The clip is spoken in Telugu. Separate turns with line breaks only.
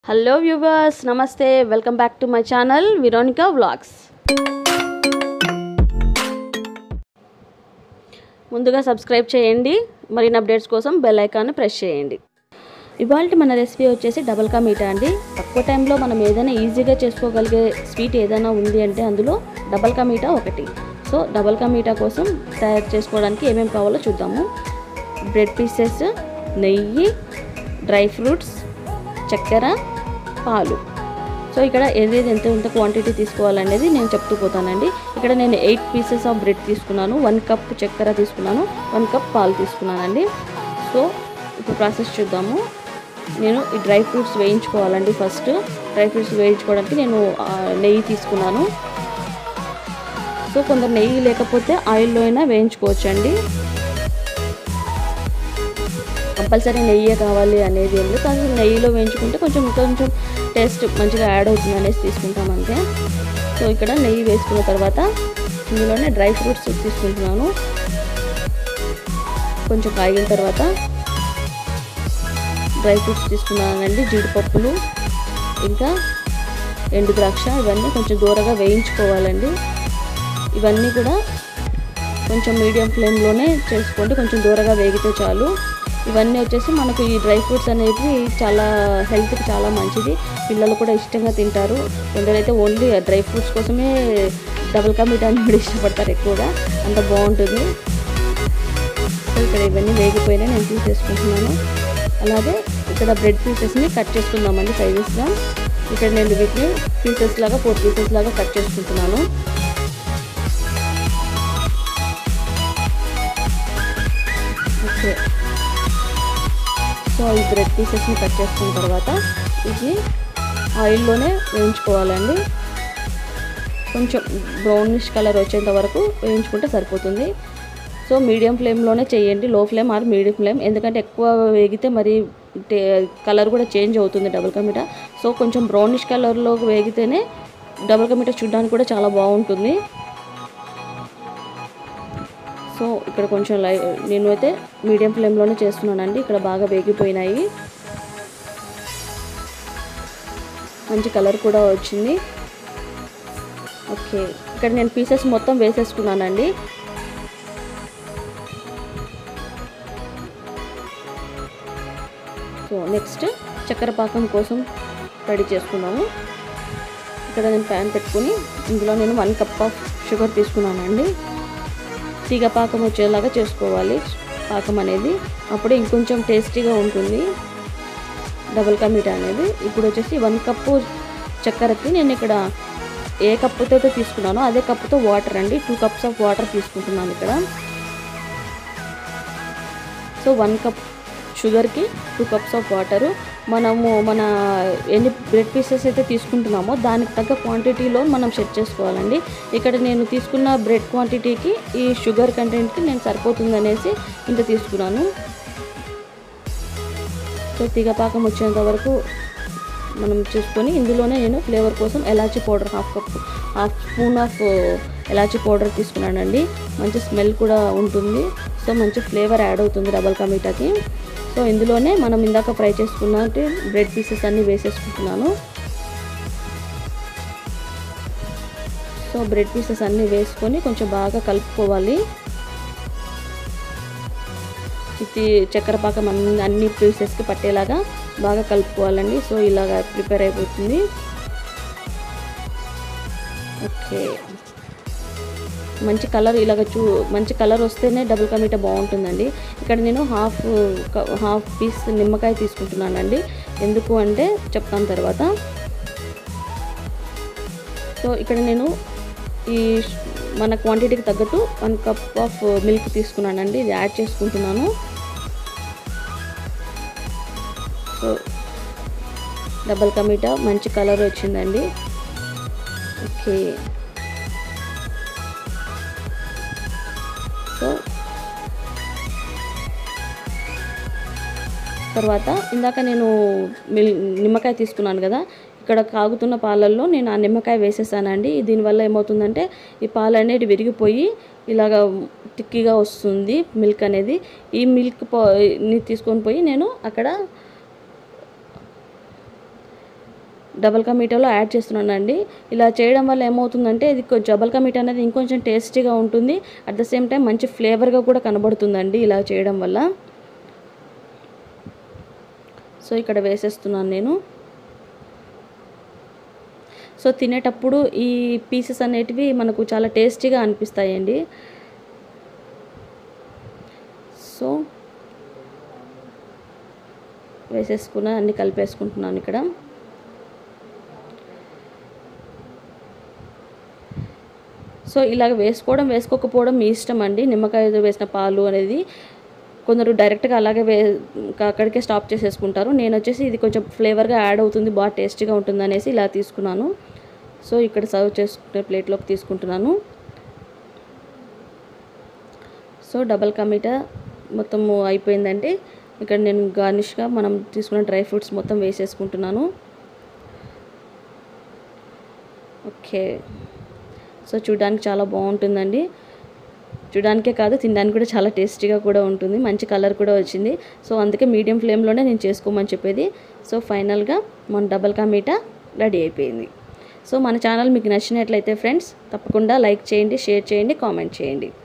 hello viewers namaste welcome back to my channel Veronica vlogs ముందుగా సబ్స్క్రైబ్ చేయండి మరిన్ని అప్డేట్స్ కోసం బెల్ ఐకాన్ని ప్రెస్ చేయండి ఇవాళ మన రెసిపీ వచ్చేసి డబల్ కా మీఠా అండి తక్కువ టైంలో మనం ఏదైనా ఈజీగా చేసుకోగలిగే స్వీట్ ఏదైనా ఉంది అంటే అందులో డబల్ కా మీఠా ఒకటి సో డబల్ కా మీఠా కోసం తయారు చేసుకోవడానికి ఏమేమి కావాలో చూద్దాము బ్రెడ్ పీసెస్ నెయ్యి డ్రై ఫ్రూట్స్ చక్కెర పాలు సో ఇక్కడ ఏదేది ఎంత ఎంత క్వాంటిటీ తీసుకోవాలనేది నేను చెప్తూ పోతానండి ఇక్కడ నేను ఎయిట్ పీసెస్ ఆఫ్ బ్రెడ్ తీసుకున్నాను వన్ కప్ చక్కెర తీసుకున్నాను వన్ కప్ పాలు తీసుకున్నానండి సో ఇప్పుడు ప్రాసెస్ చూద్దాము నేను ఈ డ్రై ఫ్రూట్స్ వేయించుకోవాలండి ఫస్ట్ డ్రై ఫ్రూట్స్ వేయించుకోవడానికి నేను ఆ, నెయ్యి తీసుకున్నాను సో కొందరు నెయ్యి లేకపోతే ఆయిల్లో అయినా వేయించుకోవచ్చండి కంపల్సరీ నెయ్యే కావాలి అనేది ఏం లేదు కానీ నెయ్యిలో వేయించుకుంటే కొంచెం కొంచెం టేస్ట్ మంచిగా యాడ్ అవుతుంది అనేసి తీసుకుంటాం అంతే సో ఇక్కడ నెయ్యి వేసుకున్న తర్వాత ఇందులోనే డ్రై ఫ్రూట్స్ తీసుకుంటున్నాను కొంచెం కాగిన తర్వాత డ్రై ఫ్రూట్స్ తీసుకున్నానండి జీడిపప్పులు ఇంకా ఎండు ద్రాక్ష ఇవన్నీ కొంచెం దూరగా వేయించుకోవాలండి ఇవన్నీ కూడా కొంచెం మీడియం ఫ్లేమ్లోనే చేసుకోండి కొంచెం దూరగా వేగితే చాలు ఇవన్నీ వచ్చేసి మనకు ఈ డ్రై ఫ్రూట్స్ అనేవి చాలా హెల్త్కి చాలా మంచిది పిల్లలు కూడా ఇష్టంగా తింటారు కొందరైతే ఓన్లీ డ్రై ఫ్రూట్స్ కోసమే డబుల్ కా మీఠాని కూడా ఇష్టపడతారు ఎక్కువగా అంత బాగుంటుంది సో ఇక్కడ ఇవన్నీ వేగిపోయినా నేను తీసేసుకుంటున్నాను అలాగే ఇక్కడ బ్రెడ్ పీసెస్ని కట్ చేసుకుందామండి సైజెస్గా ఇక్కడ నేను వీటిని పీసెస్ లాగా ఫోర్ పీసెస్ లాగా కట్ చేసుకుంటున్నాను ఓకే సో ఈ బ్రెడ్ పీసెస్ని కట్ చేసుకున్న తర్వాత వీటిని ఆయిల్లోనే వేయించుకోవాలండి కొంచెం బ్రౌనిష్ కలర్ వచ్చేంత వరకు వేయించుకుంటే సరిపోతుంది సో మీడియం ఫ్లేమ్లోనే చేయండి లో ఫ్లేమ్ ఆర్ మీడియం ఫ్లేమ్ ఎందుకంటే ఎక్కువ వేగితే మరి టే కలర్ కూడా చేంజ్ అవుతుంది డబుల్ కమిటా సో కొంచెం బ్రౌనిష్ కలర్లో వేగితేనే డబుల్ కమిటా చూడడానికి కూడా చాలా బాగుంటుంది సో ఇక్కడ కొంచెం లై నేను అయితే మీడియం ఫ్లేమ్లోనే చేస్తున్నానండి ఇక్కడ బాగా వేగిపోయినాయి మంచి కలర్ కూడా వచ్చింది ఓకే ఇక్కడ నేను పీసెస్ మొత్తం వేసేసుకున్నానండి సో నెక్స్ట్ చక్కెర పాకం కోసం రెడీ చేసుకున్నాము ఇక్కడ నేను ప్యాన్ పెట్టుకుని ఇందులో నేను వన్ కప్ ఆఫ్ షుగర్ తీసుకున్నానండి తీగ పాకం వచ్చేలాగా చేసుకోవాలి పాకం అనేది అప్పుడే ఇంకొంచెం టేస్టీగా ఉంటుంది డబుల్ కా మీఠా అనేది ఇప్పుడు వచ్చేసి వన్ కప్పు చక్కెరకి నేను ఇక్కడ ఏ కప్పుతో అయితే తీసుకున్నానో అదే కప్పుతో వాటర్ అండి టూ కప్స్ ఆఫ్ వాటర్ తీసుకుంటున్నాను ఇక్కడ సో వన్ కప్ షుగర్కి టూ కప్స్ ఆఫ్ వాటరు మనము మన ఎన్ని బ్రెడ్ పీసెస్ అయితే తీసుకుంటున్నామో దానికి తగ్గ క్వాంటిటీలో మనం సెట్ చేసుకోవాలండి ఇక్కడ నేను తీసుకున్న బ్రెడ్ క్వాంటిటీకి ఈ షుగర్ కంటెంట్కి నేను సరిపోతుంది అనేసి ఇంత తీసుకున్నాను సో తీగపాకం వచ్చేంత వరకు మనం చూసుకొని ఇందులోనే నేను ఫ్లేవర్ కోసం ఎలాచీ powder half cup half spoon of ఎలాచీ పౌడర్ తీసుకున్నానండి మంచి స్మెల్ కూడా ఉంటుంది సో మంచి ఫ్లేవర్ యాడ్ అవుతుంది డబల్ కా మీఠాకి సో ఇందులోనే మనం ఇందాక ఫ్రై చేసుకున్నట్టు బ్రెడ్ పీసెస్ అన్నీ వేసేసుకుంటున్నాను సో బ్రెడ్ పీసెస్ అన్నీ వేసుకొని కొంచెం బాగా కలుపుకోవాలి ఇది చక్కెర పాకం అన్ని అన్ని పీసెస్కి పట్టేలాగా బాగా కలుపుకోవాలండి సో ఇలాగా ప్రిపేర్ అయిపోతుంది ఓకే మంచి కలర్ ఇలాగ చూ మంచి కలర్ వస్తేనే డబుల్ కా మీఠా బాగుంటుందండి ఇక్కడ నేను హాఫ్ క- హాఫ్ పీస్ నిమ్మకాయ తీసుకుంటున్నానండి ఎందుకు అంటే చెప్తాను తర్వాత సో ఇక్కడ నేను ఈ ష్- మన క్వాంటిటీకి తగ్గట్టు వన్ కప్ ఆఫ్ మిల్క్ తీసుకున్నానండి ఇది యాడ్ చేసుకుంటున్నాను సో డబల్ కమీటా మంచి కలర్ వచ్చిందండి ఓకే సో తర్వాత ఇందాక నేను మిల్ నిమ్మకాయ తీసుకున్నాను కదా ఇక్కడ కాగుతున్న పాలల్లో నేను ఆ నిమ్మకాయ వేసేసానండి దీనివల్ల ఏమవుతుందంటే ఈ పాలు అనేది విరిగిపోయి ఇలాగ టిక్కీగా వస్తుంది మిల్క్ అనేది ఈ మిల్క్ పో ని తీసుకొని పోయి నేను అక్కడ డబల్ కా మీటాలో యాడ్ చేస్తున్నానండి ఇలా చేయడం వల్ల ఏమవుతుందంటే ఇది కొంచెం డబల్ కా మీటా అనేది ఇంకొంచెం టేస్టీగా ఉంటుంది అట్ ద సేమ్ టైం మంచి ఫ్లేవర్గా కూడా కనబడుతుందండి ఇలా చేయడం వల్ల సో ఇక్కడ వేసేస్తున్నాను నేను సో తినేటప్పుడు ఈ పీసెస్ అనేటివి మనకు చాలా టేస్టీగా అనిపిస్తాయండి సో వేసేసుకున్న అన్ని కలిపేసుకుంటున్నాను ఇక్కడ సో ఇలాగ వేసుకోవడం వేసుకోకపోవడం మీ ఇష్టం అండి నిమ్మకాయ వేసిన పాలు అనేది కొందరు డైరెక్ట్గా అలాగే వే అక్కడికే స్టాప్ చేసేసుకుంటారు నేను వచ్చేసి ఇది కొంచెం ఫ్లేవర్గా యాడ్ అవుతుంది బాగా టేస్టీగా ఉంటుంది అనేసి ఇలా తీసుకున్నాను సో ఇక్కడ సర్వ్ చేసుకునే ప్లేట్లోకి తీసుకుంటున్నాను సో డబల్ కమీటా మొత్తం అయిపోయిందండి ఇక్కడ నేను గార్నిష్గా మనం తీసుకున్న డ్రై ఫ్రూట్స్ మొత్తం వేసేసుకుంటున్నాను ఓకే సో చూడడానికి చాలా బాగుంటుందండి చూడడానికే కాదు తినడానికి కూడా చాలా టేస్టీగా కూడా ఉంటుంది మంచి కలర్ కూడా వచ్చింది సో అందుకే మీడియం ఫ్లేమ్లోనే నేను చేసుకోమని చెప్పేది సో ఫైనల్గా మన డబల్ కా మీటా రెడీ అయిపోయింది సో మన ఛానల్ మీకు నచ్చినట్లయితే ఫ్రెండ్స్ తప్పకుండా లైక్ చేయండి షేర్ చేయండి కామెంట్ చేయండి